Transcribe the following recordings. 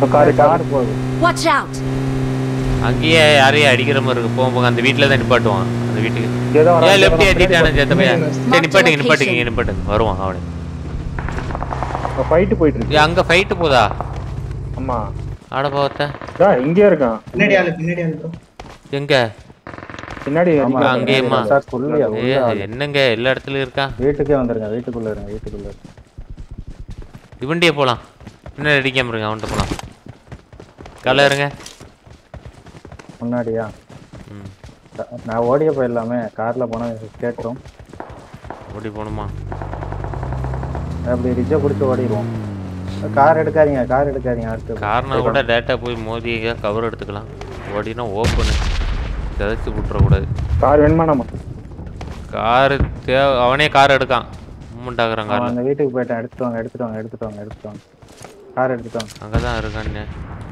இப்போ car car போகுது Watch out! அங்கேயே யாரையும் அடிக்கிற மாதிரி இருக்கு போங்க போங்க அந்த வீட்டில் தான் நிப்பாட்டுவான் அந்த வீட்டுக்கு இங்கே தான் ஏன் வரான் லெஃப்ட் ஏற்றிட்டான சேத்த பையன் சரி Mark the நிப்பாட்டுங்க நிப்பாட்டுங்க location. இங்க நிப்பாட்டுங்க வருவான் அவனு ஃபைட்டு போயிட்டு இருக்கு ஏய், அங்க ஃபைட்டு போதா ஆமா ஆட பாவத்த இதா இங்கே இருக்கான் பின்னாடி ஆளு பின்னாடி ஆளு ப்ரோ எங்க பின்னாடி ஆமா, அடிக்கிறான். அங்கேயுமா? சார் உள்ளே உள்ள ஏய், ஆளு. என்னங்க எல்லா இடத்துலயும் இருக்கா வீட்டுக்கே வந்துருங்க வீட்டுக்குள்ள இருங்க வீட்டுக்குள்ள இருங்க இவண்டியே போலாம் என்ன அடிக்காம இருங்க அவன்கிட்ட போலாம் காலைல இருங்க முன்னாடியா ம் நான் ஓடியே போயிடலாமே கார்ல போனா கேட்கும் ஓடி போகணுமா அப்படி ரிஜை பிடிச்சி ஓடிடுவோம் கார் எடுக்காதீங்க கார் எடுக்காதீங்க அடுத்து காரணம் கூட டேட்டா போய் மோதி கவர் எடுத்துக்கலாம் ஓடினா ஓப்பனு சிதைச்சு விட்டுறக்கூடாது கார் வேணுமா நம்ம காரு தேவை அவனே கார் எடுக்கான் மூமெண்ட் ஆகுறான் அவன் காரில் அந்த வீட்டுக்கு போயிட்டேன் எடுத்துட்டு வாங்க எடுத்துட்டு வாங்க எடுத்துட்டு வாங்க எடுத்துட்டு வாங்க கார் எடுத்துட்டு வாங்க அங்கே தான் இருக்கான்னு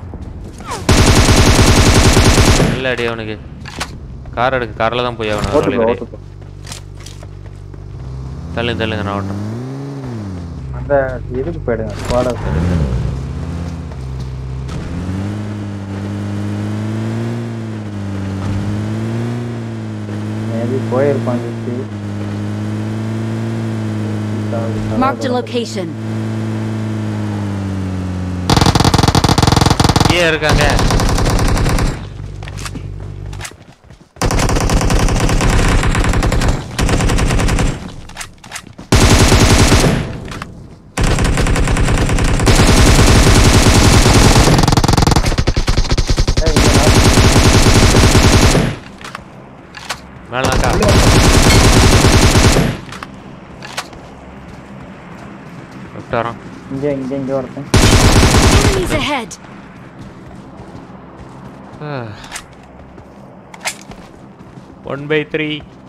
இல்லை அடி அவனுக்கு கார் எடுக்கு காரில் தான் போய் அவனை ஓட்டுப்போ ஓட்டுப்போ தள்ளுங்க தள்ளுங்க நான் ஓட்டுறேன் அந்த இதுக்கு போயிடுங்க ஸ்குவாடா மேபி போயிருப்பான் ஜிப்சி Marked a location. ஏன் இருக்காங்க மேலாக்கா லெஃப்ட் வரான் இங்க இங்க இங்க ஒருத்தன் Enemies ahead! One by three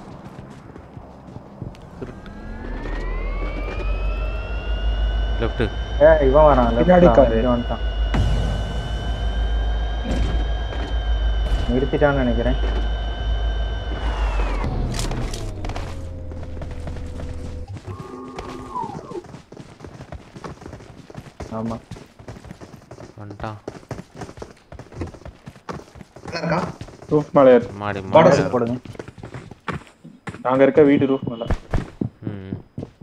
left ஏ இவன் வரான் பின்னாடி லெஃப்ட் காரு. இங்க வந்துட்டான் நிறுத்திட்டான்னு நினைக்கிறேன் ஆமா வந்துட்டான் நல்லா இருக்கா ரூஃப் மேலே ஏறு. மாடி Border மாடி side போடுங்க நாங்க இருக்க வீட்டு ரூஃப் மேலே ம்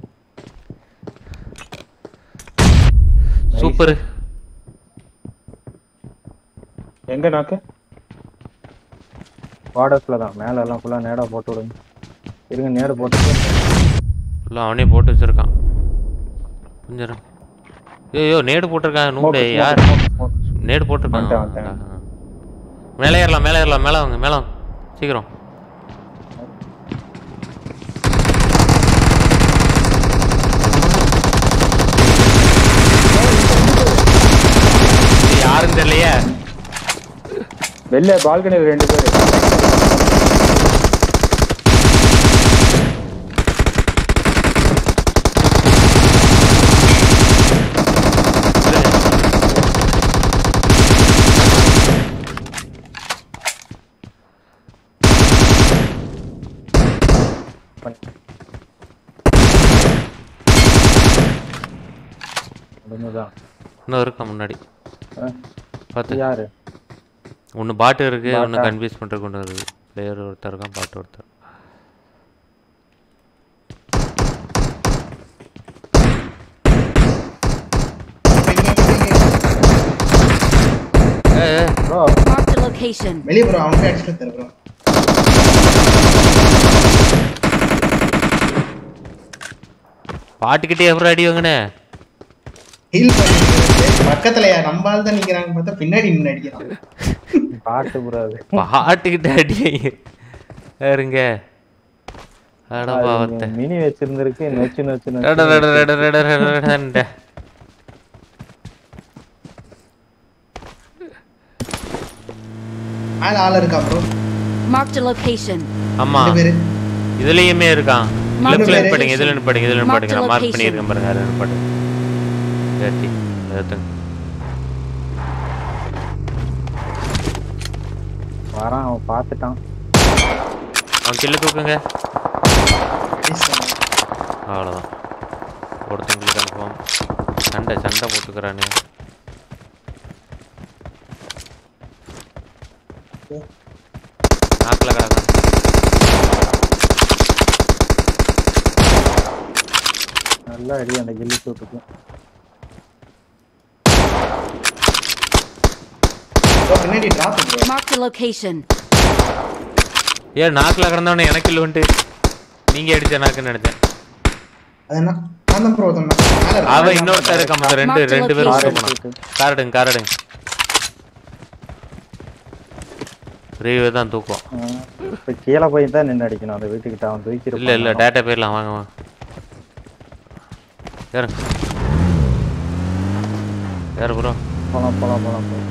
சூப்பர் எங்க நாக்கு பார்டர்ஸ்ல தான் மேல எல்லாம் ஃபுல்லா நேடா போட்டு விடுங்க இருங்க நேடு போட்டு இல்லை அவனே போட்டு வச்சிருக்கான் கொஞ்சம் ஐயோ நேடு போட்டிருக்கான் நூடே யார் நேடு போட்டிருக்கான் வந்துட்டேன், வந்துட்டேன். ஆ, ஆ. மேலே ஏறலாம் மேலே ஏறலாம் மேலே வாங்க மேலே வாங்க சீக்கிரம் இது யாருன்னு தெரியலையே வெளில பால்கனியில் ரெண்டு பேர் முடிஞ்சுதான் இன்னும் இருக்கா முன்னாடி அஹ், பார்த்து யாரு ஒன்று பாட்டு இருக்கு ஒன்று பாட்டா? கன்ஃபியூஸ் பண்ணுறதுக்கு ஒன்று இருக்குது பிளேயர் ஒருத்தர் இருக்கான் பாட்டு ஒருத்தர் ஏ ப்ரோ Marked a location. வெளியே ப்ரோ அவனுக்கு அடிச்சுட்டு தர ப்ரோ பாட்டுக்கிட்டே எவ்வளோ அடி வாங்கினே ஹீல் பண்ணிட்டு பக்கத்துல யார் நம்ம ஆள் தான் நிக்கிறாங்க பார்த்தா பின்னாடி நின்று அடிக்கிறான் பாட்டு ப்ரோ அது பாட்டுக்கிட்ட அடி இருங்க அட பாவத்தை மினி வச்சிருந்திருக்கு நொச்சு நொச்சு ரட நொச்சு ரட ரட ரட ரட ரடன்ட்ட. மேல ஆள் இருக்கா ப்ரோ Marked a location. ஆமா ரெண்டு பேரு இதுலயுமே இருக்கான் Mark லெஃப்ட்ல the நிப்பாட்டுங்க இதுல நிப்பாட்டுங்க இதுல Mark நிப்பாட்டுங்க the நான் மார்க் location. பண்ணியிருக்கேன் பாருங்க அதுல நிப்பாட்டுங்க ஏத்தி ஏத்துங்க வரான் அவன் பார்த்துட்டான் அவன் கில்ல தூக்குங்க Please, sir. அவ்வளோதான் ஒருத்தங்களுக்கு கன்ஃபார்ம் சண்டை சண்டை போட்டுக்கிறானே ஓகே நாக்கில் கிடக்கும் நல்லா அடி அந்த கில்லி சூட்டுக்கு ப்ரோ பின்னாடி drop bro Marked a location. ஏன் நாக்கில் கிடந்தவனே எனக்கு இல்லைன்ட்டு நீங்கள் அடிச்ச நாக்குன்னு நினைச்சேன் அது என்ன நான் தான் ப்ரோ சொன்னேன் மேல இருக்கு. அவன் இன்னொருத்தர் இருக்கான் மொத்தம் ரெண்டு Marked ரெண்டு பேரும் location. உள்ள போனான் காரடுங்க காரடுங்க ரீவே தான் தூக்குவோம் இப்போ கீழே போய் தான் நின்று அடிக்கணும் அந்த வீட்டுக்கிட்ட அவன் தூக்கிட்டு இல்லை இல்லை டேட்டா போயிடலாம் வாங்க வாங்க யாருங்க யார் ப்ரோ போலாம் போலாம் போலாம் போலாம்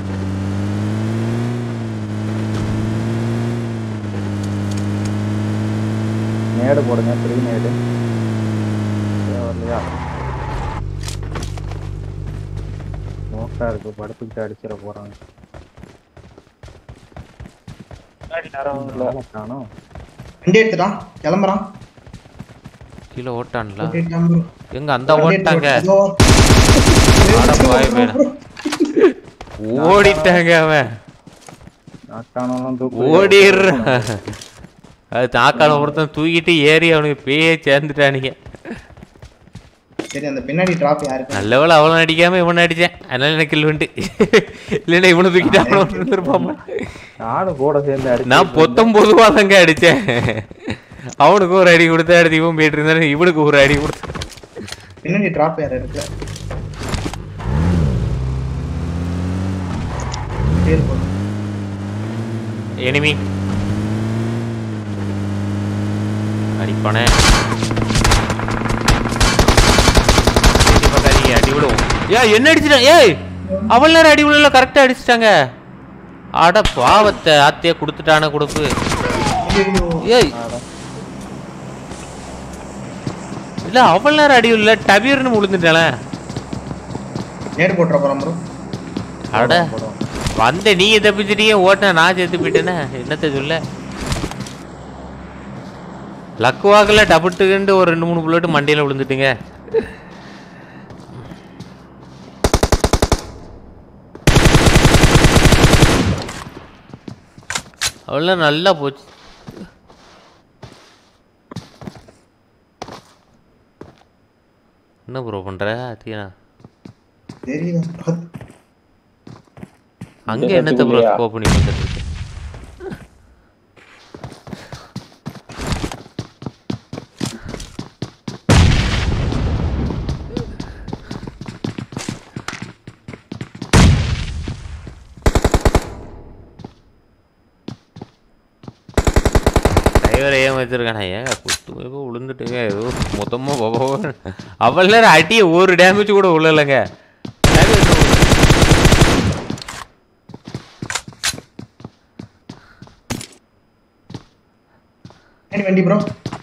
நேடு போடுங்க ஃப்ரீ நேடு ஏன் வரலையா மோட்டா இருக்கு படுத்துக்கிட்டு அடிச்சிட போறாங்க ஆளை காணோம் வண்டி எடுத்துட்டான் கிளம்புறான் கீழே ஓட்டான்ல ஓட்டிட்டான் bro. எங்க அந்த ஓட்டாங்க இதோ. அட பாவி பையனா. ஓடிட்டாங்க அவன் நாக்கானெல்லாம் தூக்கு ஓடிடுறான் அது தாக்கால ஒருத்தன் தூக்கிட்டு ஏறி அவனுக்கு பேயே சேர்ந்துட்டானுங்க சரி அந்த பின்னாடி டிராப் யாருக்கு நல்ல வேளை அவனை அடிக்காம இவனை அடிச்சேன் அதனால எனக்கு இல்லுண்டு இல்லைன்னா இவனை தூக்கிட்டு அவனை இருந்திருப்பான் நானும் கூட சேர்ந்து அடிச்சு நான் பொத்தம் பொதுவா தாங்க அடிச்சேன் அவனுக்கு ஒரு அடி கொடுத்து அடுத்து இவன் போயிட்டு இருந்தாரு இவனுக்கு ஒரு அடி கொடுத்து பின்னாடி டிராப் யார் இருக்கு பேர் போடு. எனிமி அடிப்பானே அடி விடுவோம் ஏ என்ன அடிச்சிட்டான் ஏய் அவள் நேரம் அடி விடல கரெக்டா அடிச்சிட்டாங்க அட பாவத்தை ஆத்தியே கொடுத்துட்டான கொடுப்பு ஐயையோ. ஏய் இல்ல அவள் நேரம் அடி இல்ல டபீர்னு விழுந்துட்டானே நேடு போட்டுற போறான் ப்ரோ அட வந்த நீ தப்பிச்சிட்டீங்க ஓட்டின நான் செத்து போயிட்டேனே என்னத்த சொல்ல லக்கு வாக்கில் டபுட்டுக்குண்டு ஒரு ரெண்டு மூணு புல்லட்டு மண்டியில் விழுந்துட்டுங்க அவ்வளோ நல்லா போச்சு என்ன ப்ரோ பண்ற தீனா தெரியல பார்த்து. அங்க என்னத்த ப்ரோ கத்துக்கலையா? ஸ்கோப் பண்ணி வந்துட்டு இருக்கு டிரைவர் ஏன் வச்சிருக்கானே ஏங்க குத்து போய் விழுந்துட்டுங்க ஏதோ மொத்தமா பாபா அவள் நேரம் அடி ஒரு டேமேஜ் கூட உள்ளலைங்க damage கூட விழல. பின்னாடி வண்டி ப்ரோ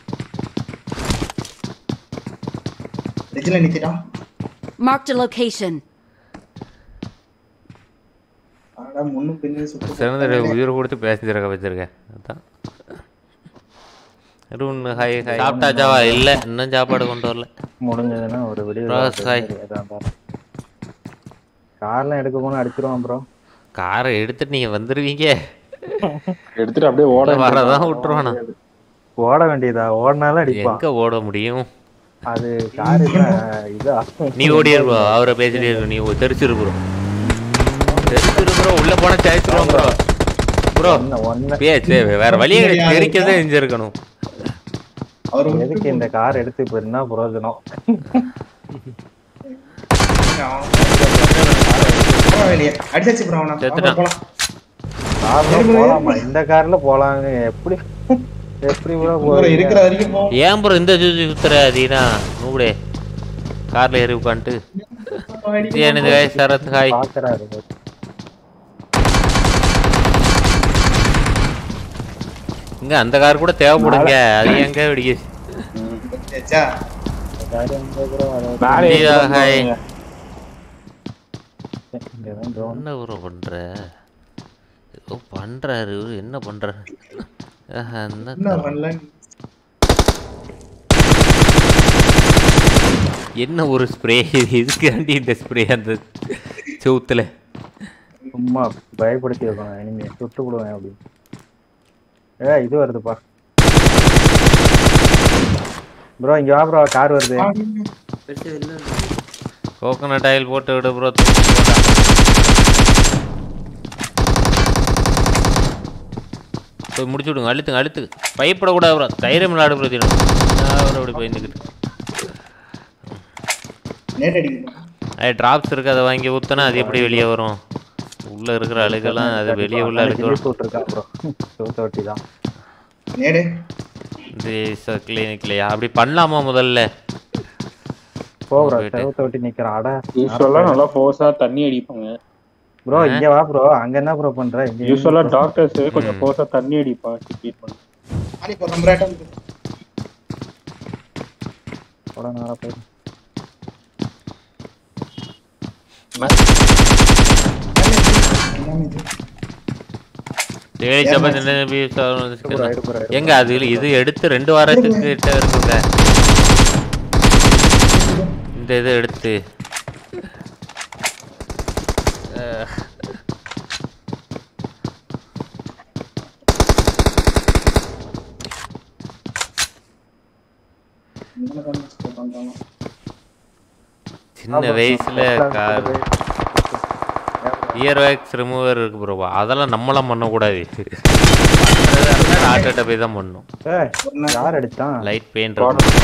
ரெஜில நிக்கிட்டான் Marked a location. ஆனா முன்னும் பின்னும் சுத்து சிறந்த உயிரை கொடுத்து பேசஞ்சிருக்க வச்சிருக்கேன் அதான் ரூன் ஹாய் ஹாய் சாப்பிட்டாச்சாவா இல்லை இன்னும் சாப்பாடு கொண்டு வரல முடிஞ்சதுன்னா ஒரு வீடியோ Bros, hi. கார்லாம் எடுக்க போனா அடிச்சிருவான் ப்ரோ காரை எடுத்துட்டு நீங்க வந்துருவீங்க எடுத்துட்டு அப்படியே ஓட வரதான் விட்டுருவானா ஓட வேண்டியதா ஓடினாலும் அடிப்பான் எங்க ஓட முடியும் அது கார் இதா நீ ஓடியே ப்ரோ அவரை பேசிட்டே இருக்கு நீ தெரிச்சிரு ப்ரோ தெரிச்சிரு ப்ரோ உள்ள போனா சாய்ச்சிருவோம் ப்ரோ ப்ரோ ஒன்னு ஒன்னு பேச்சு வேற வழியே கிடையாது தெரிக்கதான் செஞ்சிருக்கணும் அவர் எதுக்கு இந்த கார் எடுத்து இப்ப என்ன பிரயோஜனம் வெளியே அடிச்சாச்சு ப்ரோ அவனை செத்துட்டான். போலாம் கார்ல போலாமா இந்த கார்ல போலாங்க எப்படி எப்படி கூட ப்ரோ இருக்கிற போறீங்க வரைக்கும் போ ஏன் ப்ரோ இந்த சுத்தி சுத்துற அதீனா நூடே கார்ல ஏறி உட்காந்துட்டு எனது ஹாய் சரத் ஹாய் பாக்குறாரு இங்க அந்த கார் கூட தேவைப்படுங்க அது எங்க வெடிக்க சேச்சா கார் எங்க bro? அது மேலே இந்தியா, ஏறி hi. போங்க. இங்கதான் drone. என்ன ப்ரோ பண்ற ஏதோ பண்றாரு இவரு என்ன பண்றாரு ஆஹா, என்ன என்ன தரம். பண்ணல என்ன ஒரு ஸ்ப்ரே இதுக்காண்டி இந்த ஸ்ப்ரே அந்த செவுத்துல சும்மா பயப்படுத்தி வைப்பாங்க இனிமே சுட்டு விடுவேன் அப்படி ஏ இது வருதுப்பா ப்ரோ இங்க வா ப்ரோ கார் வருது பெருசு வெளில வந்து கோகனட் ஆயில் போட்டு விடு ப்ரோ போய் முடிச்சு விடுங்க அழுத்துங்க அழுத்துங்க பயப்படக்கூடாது ப்ரோ தைரியம் விளையாடு ப்ரோ தீரம் அப்படி போய் நிற்கிட்டு நேட் அடிக்கணும் அது ட்ராப்ஸ் இருக்கு அதை வாங்கி ஊற்றினா அது எப்படி வெளியே வரும் உள்ளே இருக்கிற அழுகெல்லாம் அது வெளியே உள்ள அழுக்கு வரும் விட்டுருக்கா ப்ரோ சோத்த ஒட்டி தான் நேடு இந்த கிளினிக்லையா அப்படி பண்ணலாமா முதல்ல போ ப்ரோ போயிட்டு. செவத்த ஒட்டி நிக்கிறான் அட யூஸ்வலா நல்லா ஃபோர்ஸா தண்ணி அடிப்பாங்க ப்ரோ இங்க வா ப்ரோ அங்க என்ன ப்ரோ பண்ற இங்க யூஸ்வலா டாக்டர்ஸ் கொஞ்சம் ஃபோர்ஸா தண்ணி அடிப்பான் ட்ரீட் பண்ண ஆடி இப்போ கம்பராட்டம் போடா, நேரா போயிரு. எல்லாமே இது தேடி சப்பாத்தி என்ன beef சாதம் ப்ரோ, chicken எடு ப்ரோ, எடு எங்க அது இது எடுத்து ரெண்டு வாரத்துக்கு கிட்ட இருக்குங்க இந்த இது எடுத்து அஹ், என்ன பண்ண பண்றாங்க சின்ன வயசுல கார் இயர் வேக்ஸ் ரிமூவர் இருக்கு ப்ரோ அதெல்லாம் நம்மளாம் பண்ணக்கூடாது டாக்டர்கிட்ட போய் தான் பண்ணணும் ஏய், யார் அடிச்சான் லைட் பெயின்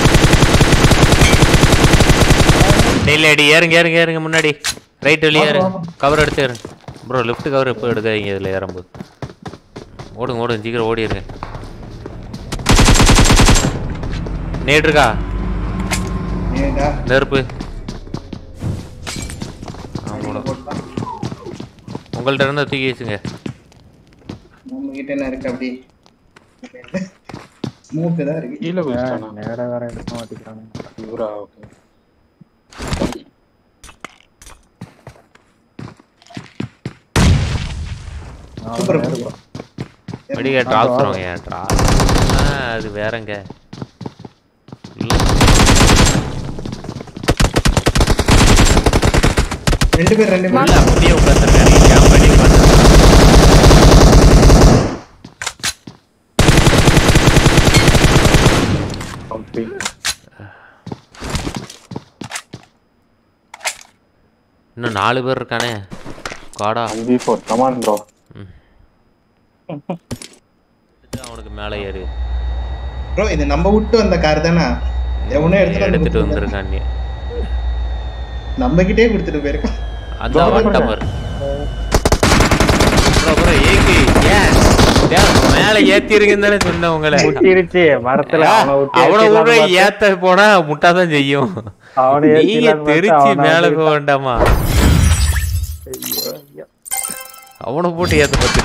டெய்லி அடி ஏறுங்க ஏறுங்க ஏறுங்க முன்னாடி ரைட் வெளியே ஏறு கவர் எடுத்து ஏறுங்க ப்ரோ லெஃப்ட் கவர் எப்போ எடுக்காதீங்க இதில் ஏறும்போது ஓடுங்க ஓடுங்க சீக்கிரம் ஓடிடுங்க நேட் இருக்கா நேடா நெருப்பு ஆமாடா உங்கள்ட்ட இருந்தா தூக்கி வச்சுங்க நம்ம கிட்ட என்ன இருக்கு அப்படி ஸ்மூத்து தான் இருக்கு கீழே போயிட்டானா நேரா வேற எடுக்க மாட்டேங்கிறானு இவரா ஓகே சூப்பர் வெடிக்க ட்ராப்ஸ் வருவாங்க ஏன் ட்ராப்ஸ் அது வேறங்க இல்ல ரெண்டு பேர் ரெண்டு பேர் இல்ல அப்படியே உட்காந்துருக்காரு கேம்ப் பண்ணி உட்காந்துருக்காரு இன்னும் நாலு பேர் இருக்கானே காடா அஞ்சு ஃபோர் கமான் ப்ரோ அவனுக்கு மேலே ஏறு ப்ரோ இது நம்ம விட்டு வந்த கார் தானே எவனோ எடுத்துட்டு வந்து எடுத்துட்டு கொடுத்துருக்கான். வந்திருக்கான் நீ நம்ம கிட்டே கொடுத்துட்டு போயிருக்கான் அந்த வட்டமர் ப்ரோ ப்ரோ ஏகி ஏன் ஏன் மேலே ஏத்திருங்கன்னு தானே சொன்னேன் உங்களை முட்டிருச்சு மரத்துல அவனை விட்டு அவனை ஏத்திடலாம்னு கூட பார்த்தா, ஏத்த போனா முட்டாதான் செய்யும் அவனை நீங்க ஏத்திடலாம்னு பார்த்தா தெரிச்சு அவனை மேல வந்து போக வேண்டாமா ஐயோ, ஐயோ. அவனை போட்டு ஏத்த பார்த்து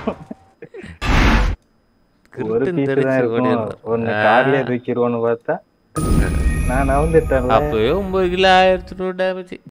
ஒரு பீஸ் தான் இருக்கும் ஒன்னு கார்லயே தூக்கிடுவோன்னு பார்த்தா நான் நவுந்துட்டேன்ல அப்பவே ஒன்பது கிலோ ஆயிரத்தி நூறு டேமேஜ்